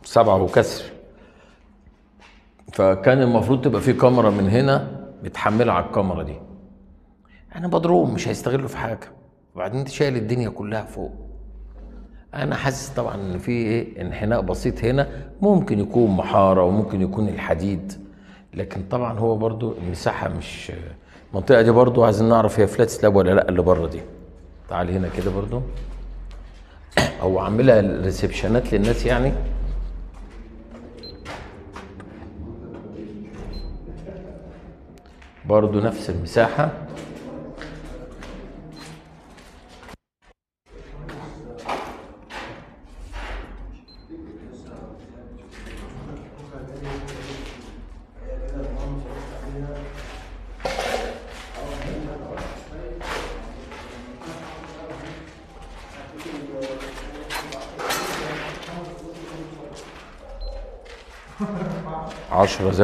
سبعة وكسر فكان المفروض تبقى في كاميرا من هنا متحملة على الكاميرا دي انا بضربهم مش هيستغلوا في حاجة وبعدين انت شايل الدنيا كلها فوق انا حاسس طبعا ان في ايه انحناء بسيط هنا ممكن يكون محاره وممكن يكون الحديد لكن طبعا هو برضو المساحه مش المنطقه دي برضو عايزين نعرف هي فلات سلاب ولا لا اللي بره دي تعال هنا كده برضو هو عاملها ريسبشنات للناس يعني برضو نفس المساحه عشرة زي